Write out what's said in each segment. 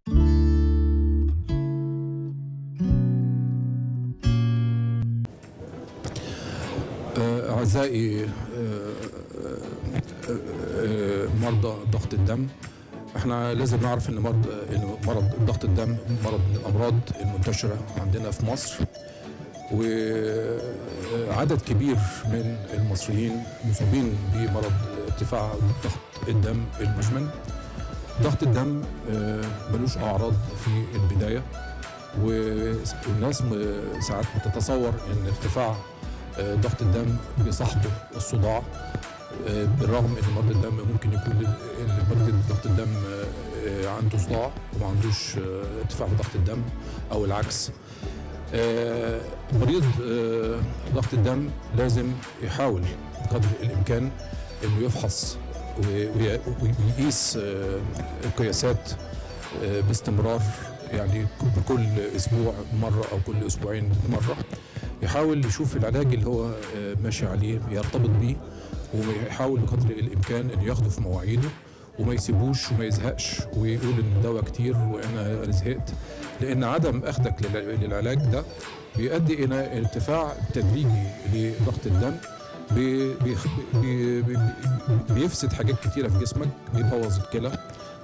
آه، أعزائي آه، آه، آه، مرضى ضغط الدم احنا لازم نعرف ان مرض ان مرض ضغط الدم مرض من الامراض المنتشره عندنا في مصر وعدد كبير من المصريين مصابين بمرض ارتفاع ضغط الدم المزمن ضغط الدم آه، ملوش اعراض في البدايه والناس م- ساعات بتتصور ان ارتفاع آه، ضغط الدم بيصاحبه الصداع آه، بالرغم ان مريض الدم ممكن يكون ال- اللي مريض ضغط الدم آه، آه، عنده صداع وما عندوش آه، ارتفاع في ضغط الدم او العكس آه، مريض آه، ضغط الدم لازم يحاول بقدر الامكان انه يفحص وي- وي- ويقيس آه، القياسات آه، باستمرار يعني كل اسبوع مره او كل اسبوعين مره يحاول يشوف العلاج اللي هو آه، ماشي عليه يرتبط بيه ويحاول بقدر الامكان انه ياخده في مواعيده وما يسيبوش وما يزهقش ويقول ان الدواء كتير وانا زهقت لان عدم اخذك للع- للعلاج ده بيؤدي الى ارتفاع تدريجي لضغط الدم بي- بيخ- بي- بي- بي- بيفسد حاجات كتيره في جسمك بيبوظ الكلى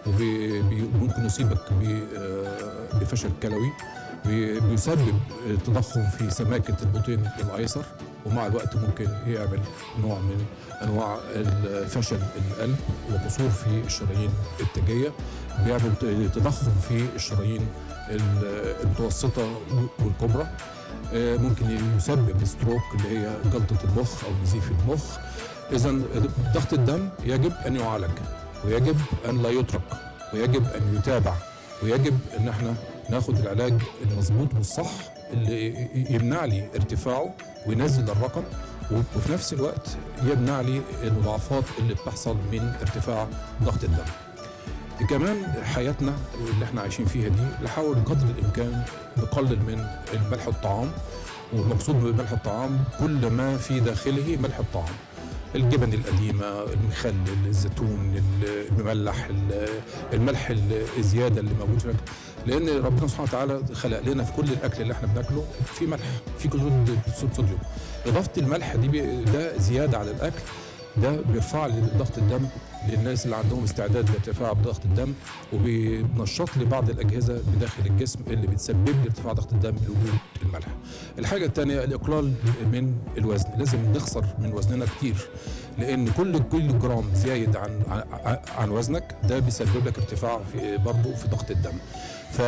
وممكن يصيبك ب- آه، بفشل كلوي بي- بيسبب تضخم في سماكه البطين الايسر ومع الوقت ممكن يعمل نوع من انواع الفشل القلب وقصور في الشرايين التاجيه بيعمل ت- تضخم في الشرايين ال- المتوسطه والكبرى آه، ممكن يسبب ستروك اللي هي جلطه المخ او نزيف المخ اذا ضغط الدم يجب ان يعالج ويجب ان لا يترك ويجب ان يتابع ويجب ان احنا ناخد العلاج المظبوط والصح اللي يمنع لي ارتفاعه وينزل الرقم وفي نفس الوقت يمنع لي المضاعفات اللي بتحصل من ارتفاع ضغط الدم كمان حياتنا اللي احنا عايشين فيها دي نحاول بقدر الامكان نقلل من الملح الطعام والمقصود بملح الطعام كل ما في داخله ملح الطعام الجبن القديمة المخلل الزيتون المملح ال- الملح الزيادة اللي موجود في الأكل لأن ربنا سبحانه وتعالى خلق لنا في كل الأكل اللي احنا بناكله في ملح في كلوريد صوديوم إضافة الملح دي بي- ده زيادة على الأكل ده بيرفع لي ضغط الدم للناس اللي عندهم استعداد لارتفاع ضغط الدم وبينشط لي بعض الاجهزه بداخل الجسم اللي بتسبب لي ارتفاع ضغط الدم لوجود الملح. الحاجه الثانيه الاقلال من الوزن، لازم نخسر من وزننا كتير لان كل كل جرام زايد عن عن- عن وزنك ده بيسبب لك ارتفاع في برضه في ضغط الدم. ف-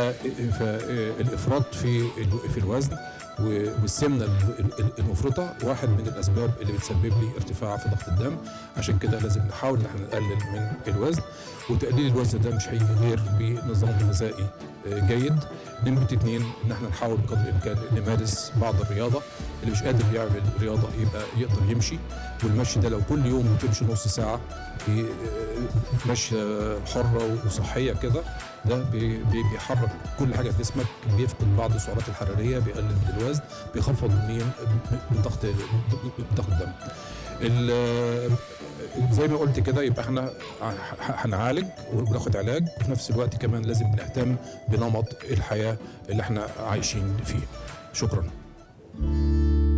فالافراط في ال- في الوزن و- والسمنه ال- ال- المفرطه واحد من الاسباب اللي بتسبب لي ارتفاع في ضغط الدم عشان كده لازم نحاول ان احنا نقلل من الوزن وتقليل الوزن ده مش هيجي غير بنظام غذائي آه، جيد نمرة اتنين ان احنا نحاول بقدر الامكان نمارس بعض الرياضه اللي مش قادر يعمل رياضه يبقى يقدر يمشي والمشي ده لو كل يوم بتمشي نص ساعه في آه، مشيه حره وصحيه كده ده بي- بي- بيحرك كل حاجه في جسمك بيفقد بعض السعرات الحراريه بيقلل من الوزن بيخفض من من ضغط ضغط الدم ال- زي ما قلت كده يبقى احنا ه- هنعالج وناخد علاج وفي نفس الوقت كمان لازم نهتم بنمط الحياه اللي احنا عايشين فيه شكرا